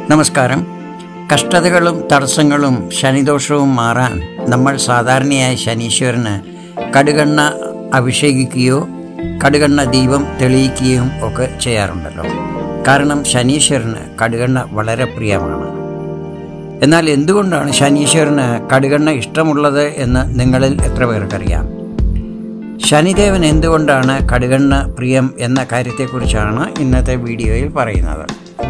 നമസ്കാരം കഷ്ടതകളും തടസ്സങ്ങളും ശനിദോഷവും മാറാൻ നമ്മൾ സാധാരണയായി ശനീശ്വരന് കടുകണ്ണ അഭിഷേകിക്കുകയോ കടുകണ്ണ ദീപം തെളിയിക്കുകയും ഒക്കെ ചെയ്യാറുണ്ടല്ലോ കാരണം ശനീശ്വരന് കടുകണ്ണ വളരെ പ്രിയമാണ് എന്നാൽ എന്തുകൊണ്ടാണ് ശനീശ്വരന് കടുകണ്ണ ഇഷ്ടമുള്ളത് എന്ന് നിങ്ങളിൽ എത്ര പേർക്കറിയാം ശനിദേവൻ എന്തുകൊണ്ടാണ് കടുകണ്ണ പ്രിയം എന്ന കാര്യത്തെക്കുറിച്ചാണ് ഇന്നത്തെ വീഡിയോയിൽ പറയുന്നത്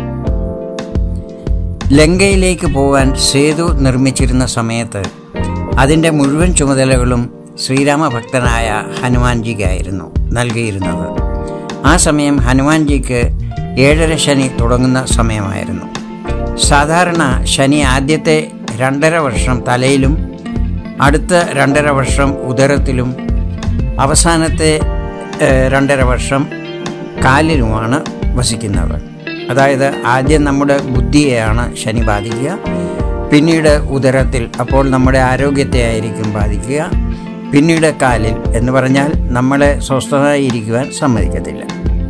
ലങ്കയിലേക്ക് പോകാൻ സേതു നിർമ്മിച്ചിരുന്ന സമയത്ത് അതിൻ്റെ മുഴുവൻ ചുമതലകളും ശ്രീരാമഭക്തനായ ഹനുമാൻജിക്കായിരുന്നു നൽകിയിരുന്നത് ആ സമയം ഹനുമാൻജിക്ക് ഏഴര ശനി തുടങ്ങുന്ന സമയമായിരുന്നു സാധാരണ ശനി ആദ്യത്തെ രണ്ടര വർഷം തലയിലും അടുത്ത രണ്ടര വർഷം ഉദരത്തിലും അവസാനത്തെ ഏഹ്, രണ്ടര വർഷം കാലിലുമാണ് വസിക്കുന്നത് അതായത് ആദ്യം നമ്മുടെ ബുദ്ധിയെയാണ് ശനി ബാധിക്കുക പിന്നീട് ഉദരത്തിൽ അപ്പോൾ നമ്മുടെ ആരോഗ്യത്തെ ആയിരിക്കും ബാധിക്കുക പിന്നീട് കാലിൽ എന്ന് പറഞ്ഞാൽ നമ്മളെ സ്വസ്ഥമായിരിക്കുവാൻ സമ്മതിക്കത്തില്ല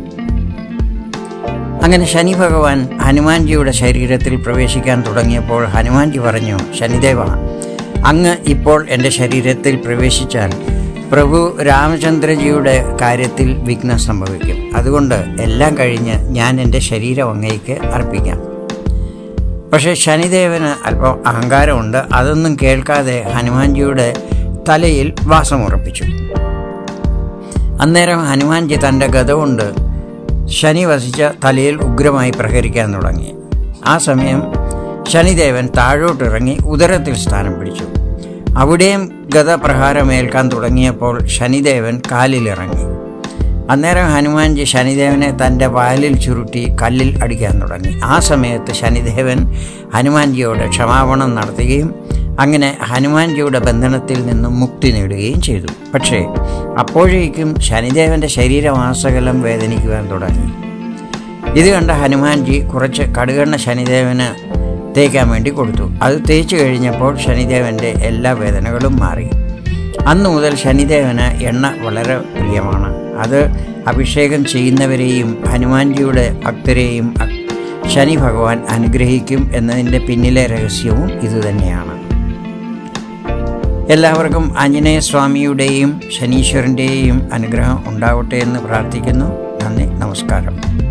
അങ്ങനെ ശനി ഭഗവാൻ ഹനുമാൻജിയുടെ ശരീരത്തിൽ പ്രവേശിക്കാൻ തുടങ്ങിയപ്പോൾ ഹനുമാൻജി പറഞ്ഞു ശനിദേവ അങ്ങ് ഇപ്പോൾ എൻ്റെ ശരീരത്തിൽ പ്രവേശിച്ചാൽ പ്രഭു രാമചന്ദ്രജിയുടെ കാര്യത്തിൽ വിഘ്നം സംഭവിക്കും അതുകൊണ്ട് എല്ലാം കഴിഞ്ഞ് ഞാൻ എൻ്റെ ശരീരം അങ്ങേക്ക് അർപ്പിക്കാം പക്ഷേ ശനിദേവന് അല്പം അഹങ്കാരമുണ്ട് അതൊന്നും കേൾക്കാതെ ഹനുമാൻജിയുടെ തലയിൽ വാസമുറപ്പിച്ചു അന്നേരം ഹനുമാൻജി തൻ്റെ ഗത കൊണ്ട് ശനി വസിച്ച തലയിൽ ഉഗ്രമായി പ്രഹരിക്കാൻ തുടങ്ങി ആ സമയം ശനിദേവൻ താഴോട്ടിറങ്ങി ഉദരത്തിൽ സ്ഥാനം പിടിച്ചു അവിടെയും ഗതപ്രഹാരമേൽക്കാൻ തുടങ്ങിയപ്പോൾ ശനിദേവൻ കാലിലിറങ്ങി അന്നേരം ഹനുമാൻജി ശനിദേവനെ തൻ്റെ വാലിൽ ചുരുട്ടി കല്ലിൽ അടിക്കാൻ തുടങ്ങി ആ സമയത്ത് ശനിദേവൻ ഹനുമാൻജിയോട് ക്ഷമാപണം നടത്തുകയും അങ്ങനെ ഹനുമാൻജിയുടെ ബന്ധനത്തിൽ നിന്നും മുക്തി നേടുകയും ചെയ്തു പക്ഷേ അപ്പോഴേക്കും ശനിദേവൻ്റെ ശരീരമാസകലം വേദനിക്കുവാൻ തുടങ്ങി ഇത് കണ്ട ഹനുമാൻജി കുറച്ച് കടുകെണ്ണ ശനിദേവന് തേക്കാൻ വേണ്ടി കൊടുത്തു അത് തേച്ച് കഴിഞ്ഞപ്പോൾ ശനിദേവൻ്റെ എല്ലാ വേദനകളും മാറി അന്നു മുതൽ ശനിദേവന് എണ്ണ വളരെ പ്രിയമാണ് അത് അഭിഷേകം ചെയ്യുന്നവരെയും ഹനുമാൻജിയുടെ ഭക്തരെയും അ- ശനി ഭഗവാൻ അനുഗ്രഹിക്കും എന്നതിൻ്റെ പിന്നിലെ രഹസ്യവും ഇതുതന്നെയാണ് എല്ലാവർക്കും ആഞ്ജനേയ സ്വാമിയുടെയും ശനീശ്വരൻ്റെയും അനുഗ്രഹം ഉണ്ടാവട്ടെ എന്ന് പ്രാർത്ഥിക്കുന്നു നന്ദി നമസ്കാരം